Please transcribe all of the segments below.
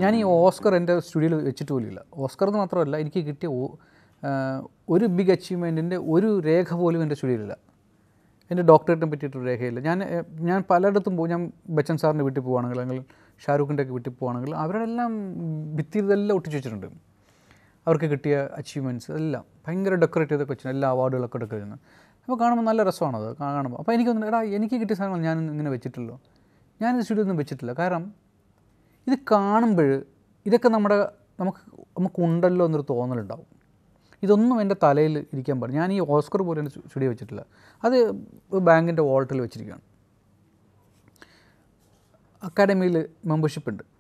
ഞാൻ ഈ ഓസ്കർ എൻ്റെ സ്റ്റുഡിയോയിൽ വെച്ചിട്ട് പോലുമില്ല ഓസ്കർ എന്ന് മാത്രമല്ല എനിക്ക് കിട്ടിയ ഓ- ആ, ഒരു ബിഗ് അച്ചീവ്മെൻറ്റിൻ്റെ ഒരു രേഖ പോലും എൻ്റെ സ്റ്റുഡിയോയിലില്ല എൻ്റെ ഡോക്ടറേറ്റിനെ പറ്റിയിട്ടൊരു രേഖയില്ല ഞാൻ എ, ഞാൻ പലയിടത്തും പോകും ഞാൻ ബച്ചൻ സാറിൻ്റെ വീട്ടിൽ പോവുകയാണെങ്കിൽ അല്ലെങ്കിൽ ഷാരൂഖിൻ്റെ ഒക്കെ വീട്ടിൽ പോവുകയാണെങ്കിൽ അവരുടെ എല്ലാം ഭിത്തിയിൽ ഇതെല്ലാം ഒട്ടിച്ച് വെച്ചിട്ടുണ്ട് അവർക്ക് കിട്ടിയ അച്ചീവ്മെൻറ്റ്സ് എല്ലാം ഭയങ്കര ഡെക്കറേറ്റ് ചെയ്തൊക്കെ വെച്ചിട്ടുണ്ട് എല്ലാ അവാർഡുകളൊക്കെ ഡെക്കറേറ്റ് ചെയ്യുന്നത് അപ്പോൾ കാണുമ്പോൾ നല്ല രസമാണത് കാ- കാണുമ്പോൾ അപ്പോൾ എനിക്ക് തോന്നുന്നു എടാ എനിക്ക് കിട്ടിയ സാധനങ്ങൾ ഞാൻ ഇങ്ങനെ വെച്ചിട്ടില്ലോ ഞാൻ സ്റ്റുഡിയോ ഒന്നും വെച്ചിട്ടില്ല കാരണം ഇത് കാണുമ്പോൾ ഇതൊക്കെ നമ്മുടെ നമുക്ക് നമുക്കുണ്ടല്ലോ എന്നൊരു തോന്നലുണ്ടാവും ഇതൊന്നും എൻ്റെ തലയിൽ ഇരിക്കാൻ പാടില്ല ഞാൻ ഈ ഓസ്കർ പോലും എൻ്റെ സ്റ്റുഡിയോ വെച്ചിട്ടില്ല അത് ബാങ്കിൻ്റെ വാൾട്ടിൽ വെച്ചിരിക്കുകയാണ് അക്കാഡമിയിൽ മെമ്പർഷിപ്പ് ഉണ്ട്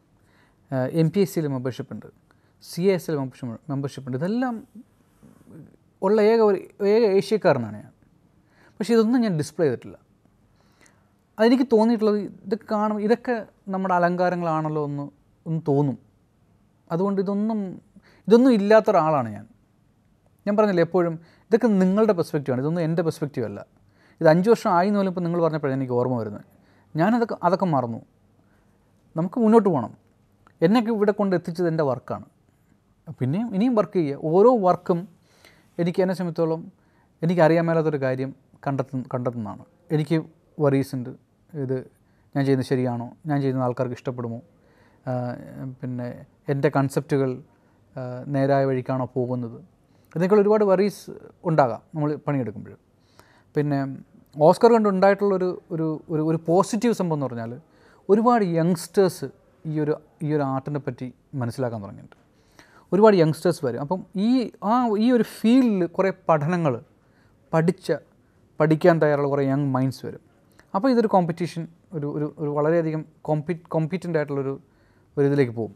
എം പി എസ് സിയിൽ മെമ്പർഷിപ്പ് ഉണ്ട് C S L membership membership ഉണ്ട് ഇതെല്ലാം ഉള്ള ഏക ഒരു ഏക ഏഷ്യക്കാരനാണ് ഞാൻ പക്ഷേ ഇതൊന്നും ഞാൻ ഡിസ്പ്ലേ ചെയ്തിട്ടില്ല അതെനിക്ക് തോന്നിയിട്ടുള്ളത് ഇതൊക്കെ കാണും ഇതൊക്കെ നമ്മുടെ അലങ്കാരങ്ങളാണല്ലോ എന്ന് ഒന്ന് തോന്നും അതുകൊണ്ട് ഇതൊന്നും ഇതൊന്നും ഇല്ലാത്ത ഒരാളാണ് ഞാൻ ഞാൻ പറഞ്ഞില്ലേ എപ്പോഴും ഇതൊക്കെ നിങ്ങളുടെ പെർസ്പെക്റ്റീവാണ് ഇതൊന്നും എൻ്റെ പെർസ്പെക്റ്റീവ് അല്ല ഇത് അഞ്ച് വർഷം ആയി എന്ന് പോലും ഇപ്പോൾ നിങ്ങൾ പറഞ്ഞപ്പോഴാണ് എനിക്ക് ഓർമ്മ വരുന്നത് ഞാനതൊക്കെ അതൊക്കെ മറന്നു നമുക്ക് മുന്നോട്ട് പോകണം എന്നെയൊക്കെ ഇവിടെ കൊണ്ട് എത്തിച്ചത് എൻ്റെ വർക്കാണ് പിന്നെയും ഇനിയും വർക്ക് ചെയ്യുക ഓരോ വർക്കും എനിക്ക് എന്നെ സംബന്ധിച്ചോളം എനിക്ക് അറിയാൻ മേലാത്തൊരു കാര്യം കണ്ടെത്തുന്ന കണ്ടെത്തുന്നതാണ് എനിക്ക് വറീസ് ഉണ്ട് ഇത് ഞാൻ ചെയ്യുന്നത് ശരിയാണോ ഞാൻ ചെയ്യുന്ന ആൾക്കാർക്ക് ഇഷ്ടപ്പെടുമോ ആ, പിന്നെ എൻ്റെ കൺസെപ്റ്റുകൾ ആ, നേരായ വഴിക്കാണോ പോകുന്നത് ഇതിനേക്കാൾ ഒരുപാട് വറീസ് ഉണ്ടാകാം നമ്മൾ പണിയെടുക്കുമ്പോൾ പിന്നെ ഓസ്കർ കൊണ്ട് ഉണ്ടായിട്ടുള്ളൊരു ഒരു ഒരു ഒരു പോസിറ്റീവ് സംഭവം എന്ന് പറഞ്ഞാൽ ഒരുപാട് യങ്സ്റ്റേഴ്സ് ഈ ഒരു ഈ ഒരു ആർട്ടിനെ പറ്റി മനസ്സിലാക്കാൻ തുടങ്ങിയിട്ടുണ്ട് ഒരുപാട് യങ്സ്റ്റേഴ്സ് വരും അപ്പം ഈ ആ ഈ ഒരു ഫീൽഡിൽ കുറേ പഠനങ്ങൾ പഠിച്ച പഠിക്കാൻ തയ്യാറുള്ള കുറേ യങ് മൈൻഡ്സ് വരും അപ്പോൾ ഇതൊരു കോമ്പറ്റീഷൻ ഒരു ഒരു ഒരു വളരെയധികം കോമ്പി കോമ്പീറ്റൻ്റ് ആയിട്ടുള്ളൊരു ഒരു ഇതിലേക്ക് പോകും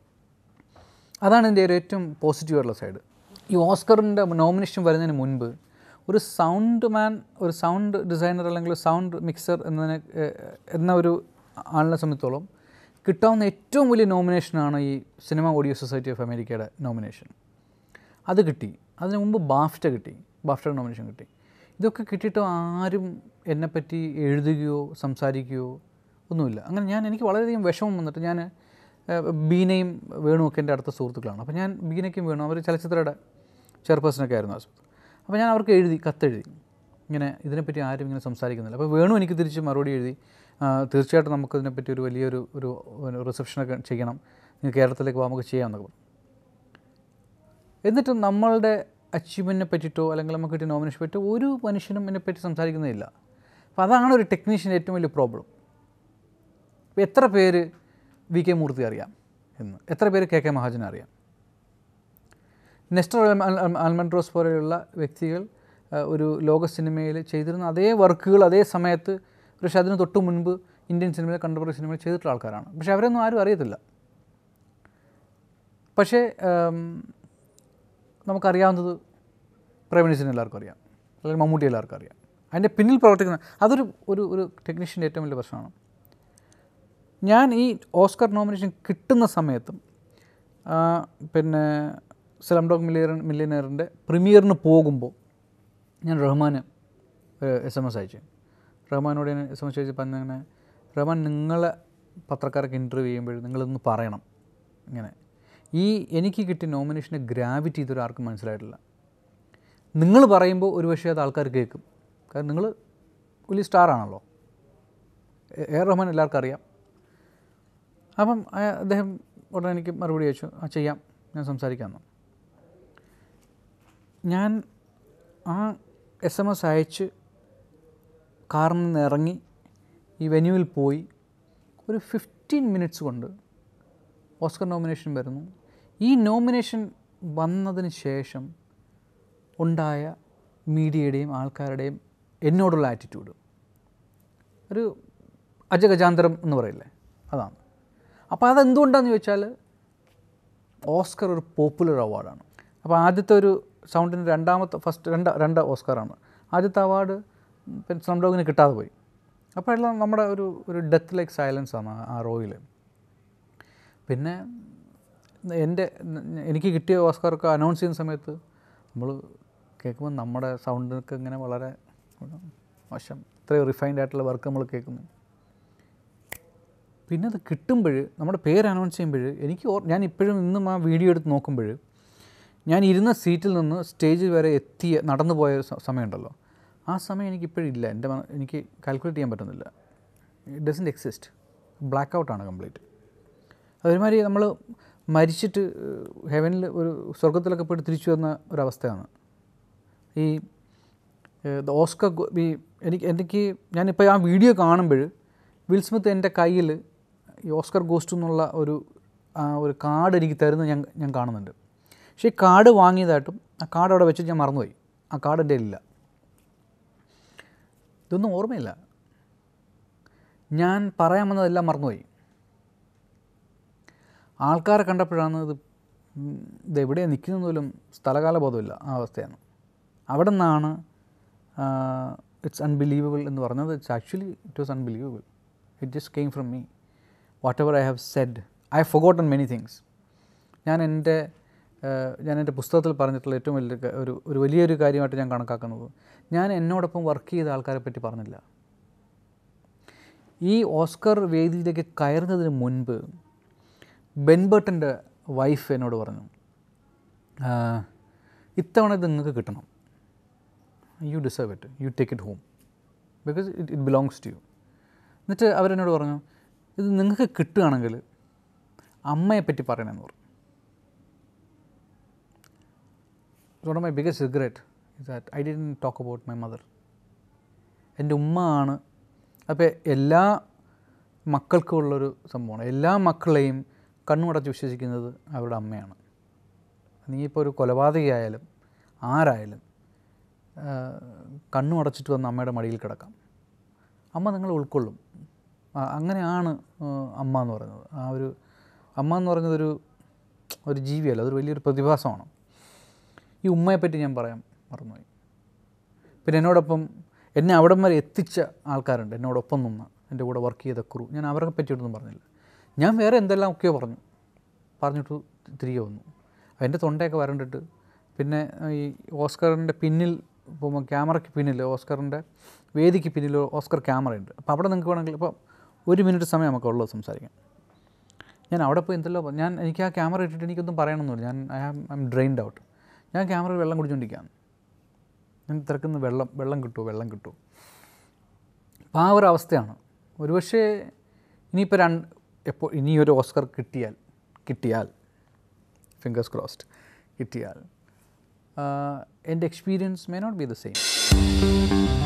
അതാണ് എൻ്റെ ഒരു ഏറ്റവും പോസിറ്റീവ് ആയിട്ടുള്ള സൈഡ് ഈ ഓസ്കറിൻ്റെ നോമിനേഷൻ വരുന്നതിന് മുൻപ് ഒരു സൗണ്ട് മാൻ ഒരു സൗണ്ട് ഡിസൈനർ അല്ലെങ്കിൽ സൗണ്ട് മിക്സർ എന്നതിനെ ഏഹ്, എന്ന ഒരു ആളിനെ സംബന്ധിച്ചോളം കിട്ടാവുന്ന ഏറ്റവും വലിയ നോമിനേഷനാണ് ഈ സിനിമ ഓഡിയോ സൊസൈറ്റി ഓഫ് അമേരിക്കയുടെ നോമിനേഷൻ അത് കിട്ടി അതിന് മുമ്പ് ബാഫ്റ്റ കിട്ടി ബാഫ്റ്റ നോമിനേഷൻ കിട്ടി ഇതൊക്കെ കിട്ടിയിട്ട് ആരും എന്നെപ്പറ്റി എഴുതുകയോ സംസാരിക്കുകയോ ഒന്നുമില്ല അങ്ങനെ ഞാൻ എനിക്ക് വളരെയധികം വിഷമം വന്നിട്ട് ഞാൻ ഏഹ്, ബീനയും വേണുവൊക്കെ എൻ്റെ അടുത്ത സുഹൃത്തുക്കളാണ് അപ്പോൾ ഞാൻ ബീനയ്ക്കും വേണു അവർ ചലച്ചിത്രയുടെ ചെയർപേഴ്സണൊക്കെ ആയിരുന്നു ആ സമയത്ത് അപ്പോൾ ഞാൻ അവർക്ക് എഴുതി കത്തെഴുതി ഇങ്ങനെ ഇതിനെപ്പറ്റി ആരും ഇങ്ങനെ സംസാരിക്കുന്നില്ല അപ്പോൾ വേണു എനിക്ക് തിരിച്ച് മറുപടി എഴുതി ആ, തീർച്ചയായിട്ടും നമുക്ക് ഇതിനെപ്പറ്റി ഒരു വലിയൊരു ഒരു ഒരു റിസപ്ഷനൊക്കെ ചെയ്യണം നിങ്ങൾ കേരളത്തിലേക്ക് പോകാൻ നമുക്ക് ചെയ്യാമെന്നൊക്കെ പറഞ്ഞു എന്നിട്ട് നമ്മളുടെ അച്ചീവ്മെൻറ്റിനെ പറ്റിയിട്ടോ അല്ലെങ്കിൽ നമുക്ക് കിട്ടിയ നോമിനേഷൻ പറ്റിയോ ഒരു മനുഷ്യനും ഇതിനെപ്പറ്റി സംസാരിക്കുന്നില്ല അപ്പോൾ അതാണ് ഒരു ടെക്നീഷ്യൻ്റെ ഏറ്റവും വലിയ പ്രോബ്ലം ഇപ്പോൾ എത്ര പേര് വി കെ മൂർത്തി അറിയാം എന്ന് എത്ര പേര് കെ കെ മഹാജനെ അറിയാം നെസ്റ്റർ അൽ- അൽ- അൽ- ആൽമൻഡ്രോസ് പോലെയുള്ള വ്യക്തികൾ ആ, ഒരു ലോക സിനിമയിൽ ചെയ്തിരുന്ന അതേ വർക്കുകൾ അതേ സമയത്ത് പക്ഷേ അതിന് തൊട്ട് മുൻപ് ഇന്ത്യൻ സിനിമയിൽ കണ്ടംപററി സിനിമയിൽ ചെയ്തിട്ടുള്ള ആൾക്കാരാണ് പക്ഷേ അവരൊന്നും ആരും അറിയത്തില്ല പക്ഷേ ആം, നമുക്കറിയാവുന്നത് പ്രേമനീസിന് എല്ലാവർക്കും അറിയാം അല്ലെങ്കിൽ മമ്മൂട്ടി എല്ലാവർക്കും അറിയാം അതിൻ്റെ പിന്നിൽ പ്രവർത്തിക്കുന്ന അതൊരു ഒരു ഒരു ടെക്നീഷ്യൻ്റെ ഏറ്റവും വലിയ പ്രശ്നമാണ് ഞാൻ ഈ ഓസ്കർ നോമിനേഷൻ കിട്ടുന്ന സമയത്തും ആ, പിന്നെ സ്ലം ഡോഗ് മില്ലിയർ മില്ലിയനറിൻ്റെ പ്രീമിയറിന് പോകുമ്പോൾ ഞാൻ റഹ്മാന് എസ് എം എസ് അയച്ചു റഹ്മാനോട് ഞാൻ എസ് എം എസ് അയച്ച് പറഞ്ഞങ്ങനെ റഹ്മാൻ നിങ്ങളെ പത്രക്കാരൊക്കെ ഇൻ്റർവ്യൂ ചെയ്യുമ്പോൾ നിങ്ങളൊന്ന് പറയണം ഇങ്ങനെ ഈ എനിക്ക് കിട്ടിയ നോമിനേഷൻ്റെ ഗ്രാവിറ്റി ഇതുവരെ ആർക്കും മനസ്സിലായിട്ടില്ല നിങ്ങൾ പറയുമ്പോൾ ഒരു പക്ഷേ അത് ആൾക്കാർ കേൾക്കും കാരണം നിങ്ങൾ വലിയ സ്റ്റാർ ആണല്ലോ എ ആർ റഹ്മാൻ എല്ലാവർക്കും അറിയാം അപ്പം അയ- അദ്ദേഹം ഉടനെ എനിക്ക് മറുപടി അയച്ചു ആ ചെയ്യാം ഞാൻ സംസാരിക്കാമെന്ന് ഞാൻ ആ എസ് എം എസ് അയച്ച് കാറിൽ നിന്ന് ഇറങ്ങി ഈ വെന്യൂവിൽ പോയി ഒരു ഫിഫ്റ്റീൻ മിനിറ്റ്സ് കൊണ്ട് ഓസ്കർ നോമിനേഷൻ വരുന്നു ഈ നോമിനേഷൻ വന്നതിന് ശേഷം ഉണ്ടായ മീഡിയയുടെയും ആൾക്കാരുടെയും എന്നോടുള്ള ആറ്റിറ്റ്യൂഡ് ഒരു അജഗജാന്തരം എന്ന് പറയില്ലേ അതാണ് അപ്പോൾ അതെന്തുകൊണ്ടാണെന്ന് ചോദിച്ചാൽ ഓസ്കർ ഒരു പോപ്പുലർ അവാർഡാണ് അപ്പോൾ ആദ്യത്തെ ഒരു സൗണ്ടിന് രണ്ടാമത്തെ ഫസ്റ്റ് രണ്ട് രണ്ട് ഓസ്കറാണ് ആദ്യത്തെ അവാർഡ് പിന്നെ സ്ലം ഡോഗിന് കിട്ടാതെ പോയി അപ്പോൾ എല്ലാം നമ്മുടെ ഒരു ഒരു ഡെത്ത് ലൈക്ക് സൈലൻസ് ആണ് ആ- ആ റോയിൽ പിന്നെ എൻ്റെ എനിക്ക് കിട്ടിയ ഓസ്കാറൊക്കെ അനൗൺസ് ചെയ്യുന്ന സമയത്ത് നമ്മൾ കേൾക്കുമ്പോൾ നമ്മുടെ സൗണ്ടൊക്കെ ഇങ്ങനെ വളരെ മോശം ഇത്രയും റിഫൈൻഡ് ആയിട്ടുള്ള വർക്ക് നമ്മൾ കേൾക്കുന്നു പിന്നെ അത് കിട്ടുമ്പോൾ നമ്മുടെ പേര് അനൗൺസ് ചെയ്യുമ്പോൾ എനിക്ക് ഓർ ഞാൻ ഇപ്പോഴും ഇന്നും ആ വീഡിയോ എടുത്ത് നോക്കുമ്പോൾ ഞാൻ ഇരുന്ന സീറ്റിൽ നിന്ന് സ്റ്റേജിൽ വരെ എത്തിയ നടന്നു പോയ സ- സമയമുണ്ടല്ലോ ആ സമയം എനിക്ക് ഇപ്പോഴും ഇല്ല എൻ്റെ മ- എനിക്ക് കാൽക്കുലേറ്റ് ചെയ്യാൻ പറ്റുന്നില്ല ഇറ്റ് ഡസൻറ്റ് എക്സിസ്റ്റ് ബ്ലാക്ക് ഔട്ടാണ് കംപ്ലീറ്റ് അതേമാതിരി നമ്മൾ മരിച്ചിട്ട് ഹെവനിൽ ഒരു സ്വർഗത്തിലൊക്കെ പോയിട്ട് തിരിച്ചു വന്ന ഒരവസ്ഥയാണ് ഈ ഏഹ്, ദ ഓസ്കർ ഗോ- ഈ എനിക്ക് എനിക്ക് ഞാനിപ്പോൾ ആ വീഡിയോ കാണുമ്പോൾ വിൽ സ്മിത്ത് എൻ്റെ കയ്യിൽ ഈ ഓസ്കർ ഗോസ്റ്റ് എന്നുള്ള ഒരു ആ ഒരു കാർഡ് എനിക്ക് തരുന്നത് ഞാൻ ഞാൻ കാണുന്നുണ്ട് പക്ഷേ ഈ കാർഡ് വാങ്ങിയതായിട്ടും ആ കാർഡ് അവിടെ വെച്ചിട്ട് ഞാൻ മറന്നുപോയി ആ കാർഡ് എൻ്റെ ഇല്ല ഇതൊന്നും ഓർമ്മയില്ല ഞാൻ പറയാൻ വന്നതെല്ലാം മറന്നുപോയി ആൾക്കാരെ കണ്ടപ്പോഴാണ് ഇത് ഉം, ഇത് എവിടെയാണ് നിൽക്കുന്നത് പോലും സ്ഥലകാല ബോധമില്ല ആ അവസ്ഥയാണ് അവിടെ നിന്നാണ് ഇറ്റ്സ് അൺബിലീവബിൾ എന്ന് പറഞ്ഞത് it's actually it was unbelievable it just came from me whatever I have said I have forgotten many things ഞാൻ എൻ്റെ ആഹ്, ഞാൻ എൻ്റെ പുസ്തകത്തിൽ പറഞ്ഞിട്ടുള്ള ഏറ്റവും വലിയ ക- ഒരു ഒരു വലിയൊരു കാര്യമായിട്ട് ഞാൻ കണക്കാക്കുന്നത് ഞാൻ എന്നോടൊപ്പം വർക്ക് ചെയ്ത ആൾക്കാരെ പറ്റി പറഞ്ഞില്ല ഈ ഓസ്കർ വേദിയിലേക്ക് കയറുന്നതിന് മുൻപ് ബെൻബർട്ടൻ്റെ വൈഫ് എന്നോട് പറഞ്ഞു "ആഹ്, ഇത്തവണ ഇത് നിങ്ങൾക്ക് കിട്ടണം you deserve it you take it home because it it belongs to you എന്നിട്ട് അവരെന്നോട് പറഞ്ഞു ഇത് നിങ്ങൾക്ക് കിട്ടുകയാണെങ്കിൽ അമ്മയെ പറ്റി പറയണമെന്ന് പറഞ്ഞു one of my biggest regret is that I didn't talk about my mother എൻ്റെ ഉമ്മ ആണ് അപ്പോൾ എല്ലാ മക്കൾക്കും ഉള്ളൊരു സംഭവമാണ് എല്ലാ മക്കളെയും കണ്ണുമടച്ച് വിശ്വസിക്കുന്നത് അവരുടെ അമ്മയാണ് നീ ഇപ്പോൾ ഒരു കൊലപാതകയായാലും ആരായാലും ആ, കണ്ണും അടച്ചിട്ട് വന്ന് അമ്മയുടെ മടിയിൽ കിടക്കാം അമ്മ നിങ്ങളെ ഉൾക്കൊള്ളും ആ, അങ്ങനെയാണ് ആ, അമ്മ എന്ന് പറയുന്നത് ആ ഒരു അമ്മ എന്ന് പറയുന്നത് ഒരു ഒരു ജീവിയല്ല അതൊരു വലിയൊരു പ്രതിഭാസമാണ് ഈ ഉമ്മയെപ്പറ്റി ഞാൻ പറയാൻ മറന്നുപോയി പിന്നെ എന്നോടൊപ്പം എന്നെ അവിടം വരെ എത്തിച്ച ആൾക്കാരുണ്ട് എന്നോടൊപ്പം നിന്ന് എൻ്റെ കൂടെ വർക്ക് ചെയ്ത ക്രൂ ഞാൻ അവരെ പറ്റിയിട്ടൊന്നും പറഞ്ഞില്ല ഞാൻ വേറെ എന്തെല്ലാം ഒക്കെയോ പറഞ്ഞു പറഞ്ഞിട്ട് തിരികെ വന്നു എൻ്റെ തൊണ്ടയൊക്കെ വരണ്ടിട്ട് പിന്നെ ഈ ഓസ്കറിൻ്റെ പിന്നിൽ പോകുമ്പോൾ ക്യാമറയ്ക്ക് പിന്നിൽ ഓസ്കറിൻ്റെ വേദിക്ക് പിന്നിൽ ഓസ്കർ ക്യാമറയുണ്ട് അപ്പോൾ അവിടെ നിങ്ങൾക്ക് വേണമെങ്കിൽ ഇപ്പോൾ ഒരു മിനിറ്റ് സമയം നമുക്ക് ഉള്ളത് സംസാരിക്കാം ഞാൻ അവിടെ പോയി എന്തെല്ലോ പ- ഞാൻ എനിക്ക് ആ ക്യാമറ ഇട്ടിട്ട് എനിക്കൊന്നും പറയണമെന്നില്ല ഞാൻ I am I'm drained out ഞാൻ ക്യാമറയിൽ വെള്ളം കുടിച്ചുകൊണ്ടിരിക്കുകയാണ് ഞാൻ തിരക്കുന്ന വെള്ളം വെള്ളം കിട്ടുമോ വെള്ളം കിട്ടുമോ അപ്പോൾ ആ ഒരു അവസ്ഥയാണ് ഒരുപക്ഷേ ഇനിയിപ്പോൾ രണ്ട് എപ്പോൾ ഇനി ഒരു ഓസ്കർ കിട്ടിയാൽ കിട്ടിയാൽ ഫിംഗേഴ്സ് ക്രോസ്ഡ് കിട്ടിയാൽ എൻ്റെ experience may not be the same